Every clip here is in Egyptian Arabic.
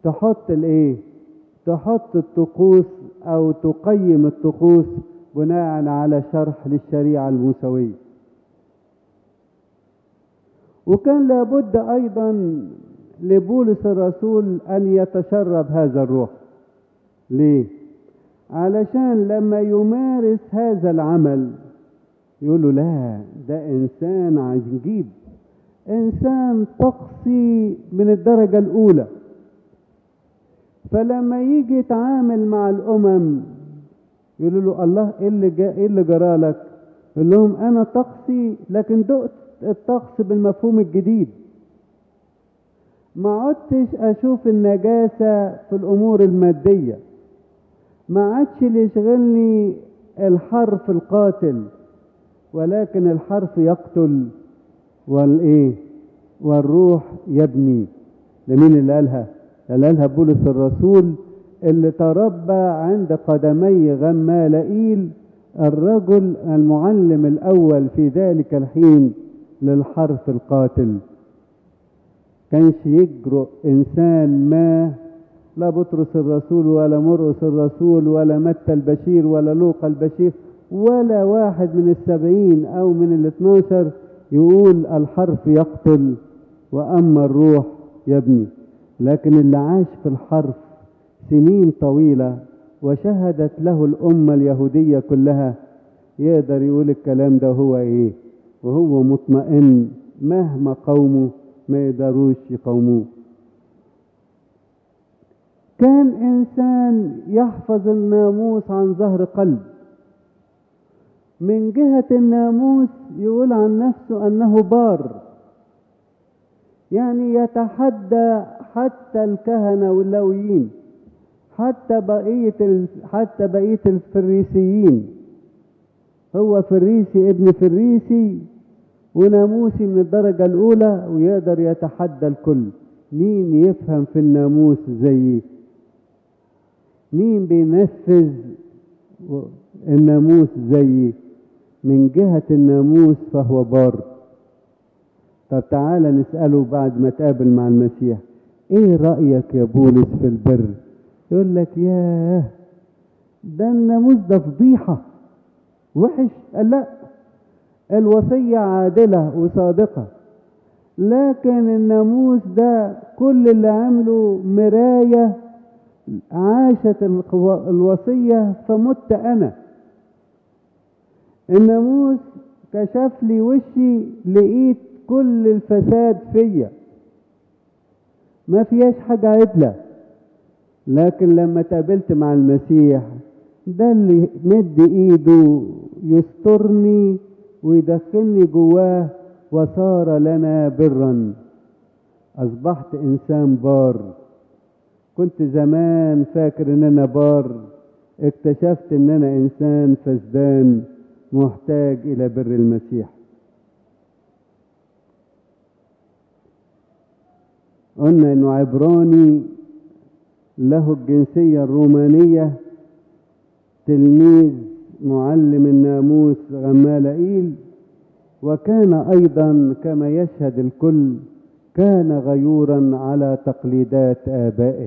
تحط الايه تحط الطقوس او تقيم الطقوس بناء على شرح للشريعة الموسوية وكان لابد ايضا لبولس الرسول ان يتشرب هذا الروح ليه علشان لما يمارس هذا العمل يقولوا لا ده انسان عجيب انسان طقسي من الدرجة الاولى فلما يجي يتعامل مع الامم يقولوا له الله ايه اللي جا ايه اللي جرالك يقول لهم انا طقسي لكن دقت الطقس بالمفهوم الجديد ما عدتش اشوف النجاسة في الامور المادية ما عادش اللي يشغلني الحرف القاتل ولكن الحرف يقتل والايه والروح يبني ده مين اللي قالها اللي قالها بولس الرسول اللي تربى عند قدمي غمالائيل الرجل المعلم الاول في ذلك الحين للحرف القاتل كانش يجرؤ انسان ما لا بطرس الرسول ولا مرقس الرسول ولا متى البشير ولا لوقا البشير ولا واحد من السبعين او من الاثناشر يقول الحرف يقتل واما الروح يبني لكن اللي عاش في الحرف سنين طويلة وشهدت له الأمة اليهودية كلها يقدر يقول الكلام ده هو إيه وهو مطمئن مهما قومه ما يقدروش يقوموه كان إنسان يحفظ الناموس عن ظهر قلب من جهة الناموس يقول عن نفسه أنه بار يعني يتحدى حتى الكهنة واللويين حتى بقية حتى بقية الفريسيين هو فريسي ابن فريسي وناموسي من الدرجة الأولى ويقدر يتحدى الكل مين يفهم في الناموس زيي مين بينفذ الناموس زيي من جهة الناموس فهو بار طب تعالى نسأله بعد ما تقابل مع المسيح ايه رأيك يا بولس في البر يقول لك ياه ده الناموس ده فضيحة وحش قال لا الوصية عادلة وصادقة لكن الناموس ده كل اللي عمله مراية عاشت الوصية فمت أنا الناموس كشف لي وشي لقيت كل الفساد فيا ما فيهاش حاجة عدلة لكن لما تقابلت مع المسيح ده اللي مد ايده يسترني ويدخلني جواه وصار لنا برا اصبحت انسان بار كنت زمان فاكر ان انا بار اكتشفت ان انا انسان فسدان محتاج الى بر المسيح قلنا انه عبراني له الجنسية الرومانية تلميذ معلم الناموس غمالائيل وكان أيضا كما يشهد الكل كان غيورا على تقليدات آبائه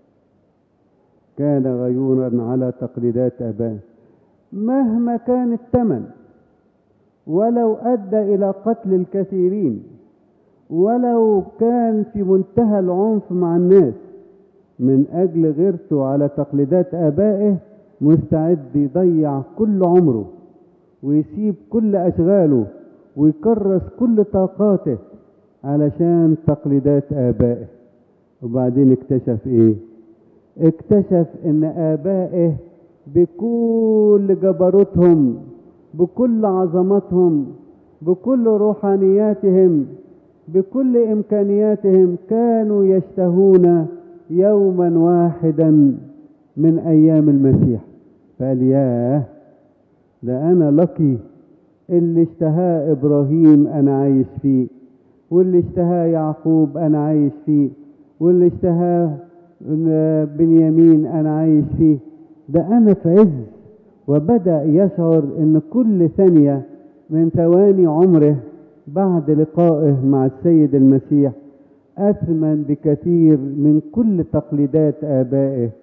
كان غيورا على تقليدات آبائه مهما كان الثمن ولو أدى إلى قتل الكثيرين ولو كان في منتهى العنف مع الناس من أجل غيرته على تقليدات آبائه مستعد يضيع كل عمره ويسيب كل أشغاله ويكرس كل طاقاته علشان تقليدات آبائه وبعدين اكتشف ايه اكتشف ان آبائه بكل جبروتهم بكل عظمتهم بكل روحانياتهم بكل إمكانياتهم كانوا يشتهون يوما واحدا من أيام المسيح فقال ياه ده أنا لقي اللي اشتهاه إبراهيم أنا عايش فيه واللي اشتهاه يعقوب أنا عايش فيه واللي اشتهاه بنيامين أنا عايش فيه ده أنا في عز وبدأ يشعر أن كل ثانية من ثواني عمره بعد لقائه مع السيد المسيح أثمن بكثير من كل تقليدات آبائه